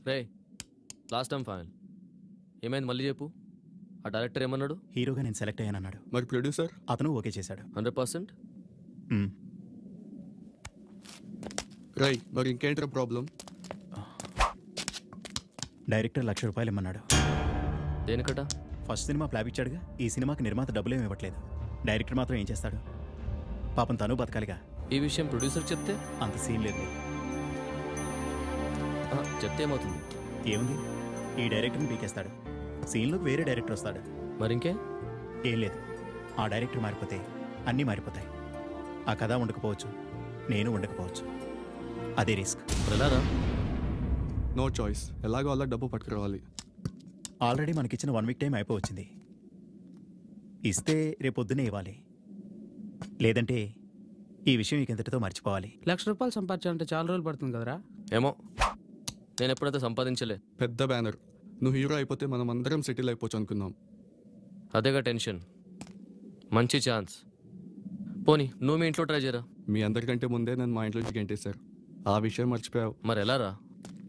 రే last time final ఏమైంది మళ్ళీ చెప్పు ఆ డైరెక్టర్ ఏమన్నాడు హీరోగా నేను సెలెక్ట్ అయ్యానన్నాడు మరి ప్రొడ్యూసర్ అతను ఓకే చేశాడు హండ్రెడ్ పర్సెంట్ మ్మ్. రై మరి ఇంకేంట్రా ప్రాబ్లం డైరెక్టర్ లక్ష రూపాయలు ఇమ్మన్నాడు దేనికట ఫస్ట్ సినిమా ప్లాబ్ ఇచ్చాడుగా ఈ సినిమాకి నిర్మాత డబ్బులేమి ఇవ్వట్లేదు డైరెక్టర్ మాత్రం ఏం చేస్తాడు పాపం తను బతకాలిగా ఈ విషయం ప్రొడ్యూసర్ చెప్తే అంత సీన్ లేదు ఆ, చెప్తే ఏమవుతుంది ఏముంది ఈ డైరెక్టర్ని పీకేస్తాడు సీన్లోకి వేరే డైరెక్టర్ వస్తాడు మరి ఇంకే ఏం లేదు ఆ డైరెక్టర్ మారిపోతే అన్నీ మారిపోతాయి ఆ కథ ఉండకపోవచ్చు నేను ఉండకపోవచ్చు అదే రిస్క్ మరి ఎలారా నో చాయిస్ ఎలాగో అలా డబ్బు పట్టుకురావాలి ఆల్రెడీ మనకిచ్చిన వన్ వీక్ టైం అయిపోవచ్చింది ఇస్తే రేపొద్దునే ఇవ్వాలి లేదంటే ఈ విషయం ఇంకెంతటితో మర్చిపోవాలి లక్ష రూపాయలు సంపాదించాలంటే చాలా రోజులు పడుతుంది కదరా ఏమో నేను ఎప్పుడైతే సంపాదించలే పెద్ద బ్యానర్ నువ్వు హీరో అయిపోతే మనం అందరం సెటిల్ అయిపోవచ్చు అనుకుందాం అదేగా టెన్షన్ మంచి ఛాన్స్ పోనీ నువ్వు మీ ఇంట్లో ట్రై చేయరా మీ అందరికంటే ముందే నన్ను మా ఇంట్లో గెంటేశారు ఆ విషయం మర్చిపోయావు మరి ఎలా రా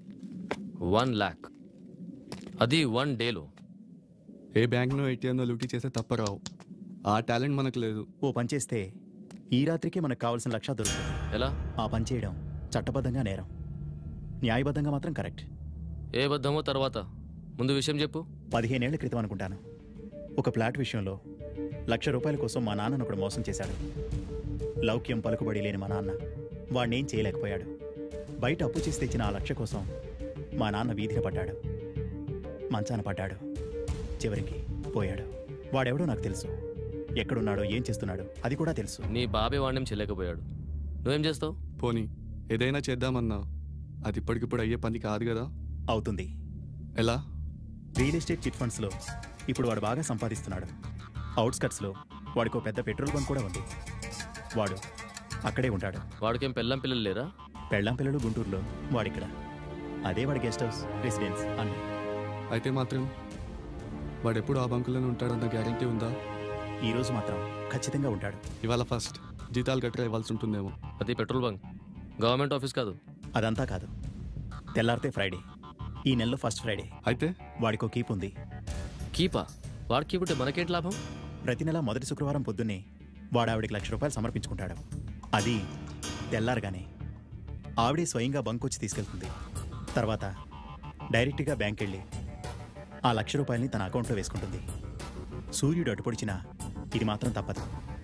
వన్ ల్యాక్ అది వన్ డేలో ఏ బ్యాంక్ను ఏటీఎంలో లూటీ చేస్తే తప్పరావు ఆ టాలెంట్ మనకు లేదు ఓ పని చేస్తే ఈ రాత్రికి మనకు కావాల్సిన లక్ష దొరుకుతుంది ఎలా ఆ పని చేయడం చట్టబద్ధంగా నేరం న్యాయబద్ధంగా మాత్రం కరెక్ట్ ఏ బద్దమో తర్వాత ముందు విషయం చెప్పు పదిహేనేళ్ల క్రితం అనుకుంటాను ఒక ఫ్లాట్ విషయంలో లక్ష రూపాయల కోసం మా నాన్నను ఒకడు మోసం చేశాడు లౌక్యం పలుకుబడి లేని మా నాన్న వాడినేం చేయలేకపోయాడు బయట అప్పు చేసి తెచ్చిన ఆ లక్ష కోసం మా నాన్న వీధిన పడ్డాడు మంచాన పడ్డాడు చివరికి పోయాడు వాడెవడో నాకు తెలుసు ఎక్కడున్నాడో ఏం చేస్తున్నాడో అది కూడా తెలుసు నీ బాబే వాడిని చెల్లకపోయాడు నువ్వేం చేస్తావు పోనీ ఏదైనా చేద్దామన్నా అది ఇప్పటికిప్పుడు అయ్యే పని కాదు కదా అవుతుంది ఎలా రియల్ ఎస్టేట్ చిట్ ఫండ్స్లో ఇప్పుడు వాడు బాగా సంపాదిస్తున్నాడు అవుట్స్కట్స్లో వాడికి ఒక పెద్ద పెట్రోల్ బంక్ కూడా ఉంది వాడు అక్కడే ఉంటాడు వాడికేం పెళ్ళం పిల్లలు లేరా పెళ్ళాం పిల్లలు గుంటూరులో వాడిక్కడ అదే వాడి గెస్ట్ హౌస్ రెసిడెన్స్ అన్ని అయితే మాత్రం వాడు ఎప్పుడు ఆ బంకులోనే ఉంటాడన్న గ్యారంటీ ఉందా ఈ రోజు మాత్రం ఖచ్చితంగా ఉంటాడు ఇవాళ ఫస్ట్ జీతాలు గట్రా ఇవ్వాల్సి ఉంటుందేమో అది పెట్రోల్ బంక్ గవర్నమెంట్ ఆఫీస్ కాదు అదంతా కాదు తెల్లారితే ఫ్రైడే ఈ నెలలో ఫస్ట్ ఫ్రైడే అయితే వాడికో కీప్ ఉంది కీపా వాడికి ఇప్పుడు మనకేంటి లాభం ప్రతి నెల మొదటి శుక్రవారం పొద్దున్నే వాడు ఆవిడికి లక్ష రూపాయలు సమర్పించుకుంటాడు అది తెల్లారగానే ఆవిడే స్వయంగా బంక్ వచ్చి తీసుకెళ్తుంది తర్వాత డైరెక్ట్గా బ్యాంక్ వెళ్ళి ఆ లక్ష రూపాయలని తన అకౌంట్లో వేసుకుంటుంది సూర్యుడు అటుపొడిచినా ఇది మాత్రం తప్పదు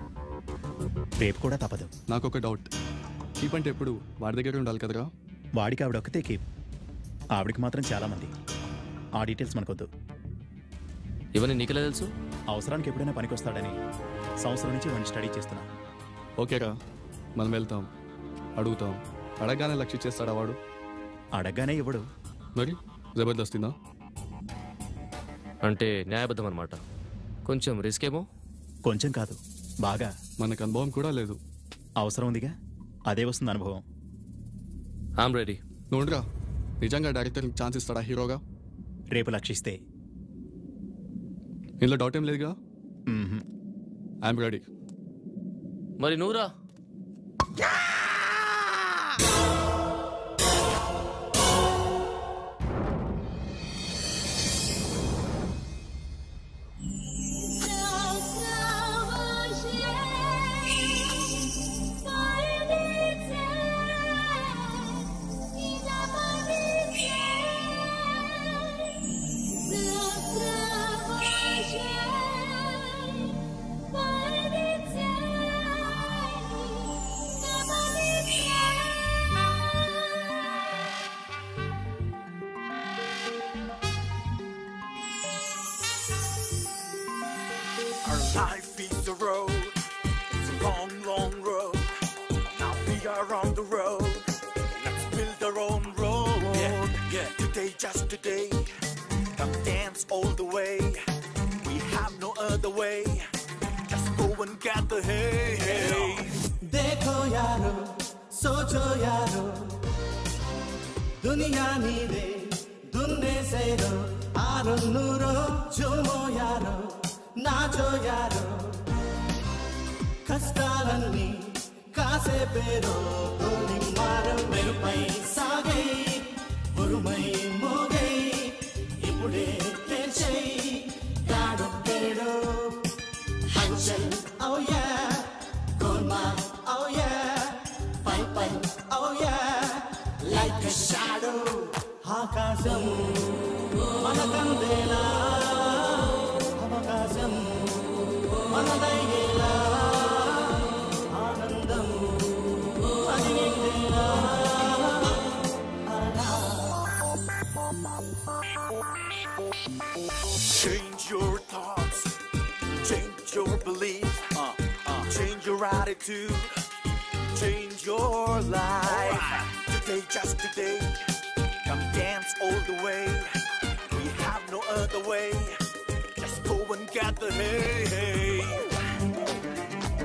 రేపు కూడా తప్పదు నాకు ఒక డౌట్ కీప్ అంటే ఎప్పుడు వాడి దగ్గర ఉండాలి కదరా వాడికి ఆవిడ ఒక్కతే కీప్ ఆవిడికి మాత్రం చాలామంది ఆ డీటెయిల్స్ మనకొద్దు ఇవన్నీ నీకెలా తెలుసు అవసరానికి ఎప్పుడైనా పనికొస్తాడని సంవత్సరం నుంచి వాడిని స్టడీ చేస్తున్నా ఓకేరా మనం వెళ్తాం అడుగుతాం అడగగానే లక్ష ఇచ్చేస్తాడా వాడు అడగగానే ఇవ్వడు మరి జబర్దస్తినా అంటే న్యాయబద్ధం అనమాట కొంచెం రిస్క్ ఏమో కొంచెం కాదు బాగా మనకు అనుభవం కూడా లేదు అవసరం ఉందిగా అదే వస్తుంది అనుభవం ఐమ్ రెడీ నోడ్రా నిజంగా డైరెక్టర్ ఛాన్స్ ఇస్తాడా హీరోగా రేపు లక్షిస్తే ఇందులో డౌట్ ఏం లేదుగా మ్మ్హ్. ఐఎమ్ రెడీ మరి నువ్వురా Our life is a road, it's a long, long road. Now we are on the road, let's build our own road. Yeah, yeah. Today, just today, come dance all the way. We have no other way, just go and get the hay. देखो यारो सोचो यारो दुनिया नीरे दुन्ने सेरो आरो नूरो జోమో యారో నాచో యారో కష్టాలన్నీ కాసేపేరో తోని మారం మెరుపై సాగై ఉరుమై మోగ ఆకాశం మనకందేలా అవకాశం మనదయ్యేలా ఆనందం అది నిండేలా Change your thoughts, change your beliefs, uh, uh, change your attitude, change your life. Today, just today, come dance all the way. We have no other way. Just go and get the hay. hey.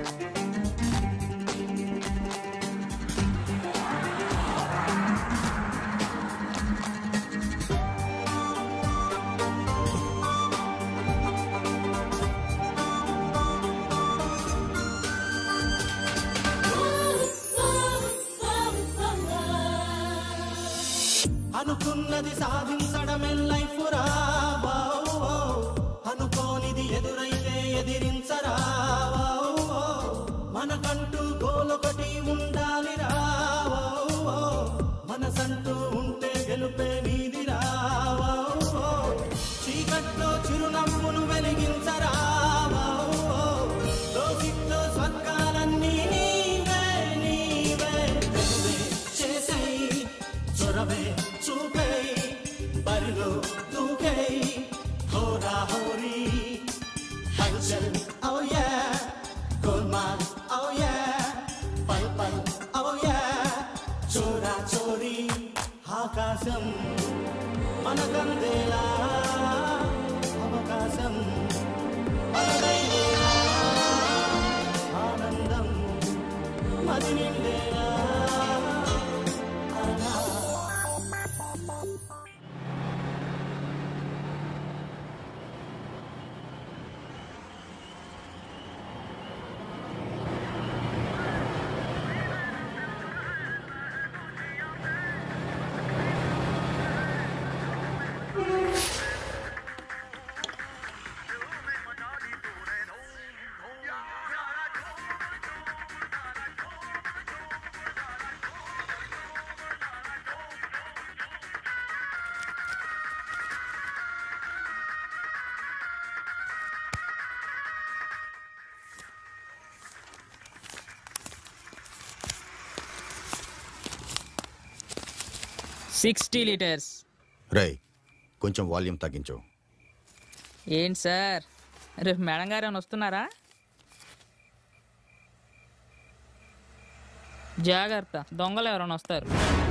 అనుకున్నది సాధించడమే life రా వా, ఓ. అనుకోనిది ఎదురైతే ఎదిరించరా వా, ఓ. మనకంటూ గోలొకటి ఉండాలి రా వా, ఓ. మనసంటూ ఉంటే గెలుపే నీదిరా వా, ఓ. చీకట్లో చిరునవ్వును వెలిగించరా వా, ఓ. లోకిట్లో స్వర్గాలన్నీ నీవే నీవే నువ్వే చేసేయ్ చొరవే చూపై బరిలో దూకై హోరా హోరీ హల్చల్ oh yeah golmaal oh yeah పల్ పల్ oh yeah చోరా చోరీ ఆకాశం మనకందేలా అవకాశం మనదయ్యేలా ఆనందం మది నిండేలా సిక్స్టీ లీటర్స్ రేయ్ కొంచెం వాల్యూమ్ తగ్గించు ఏంటి సార్ రేపు మేడం గారు ఏమైనా వస్తున్నారా జాగ్రత్త దొంగలు ఎవరైనా వస్తారు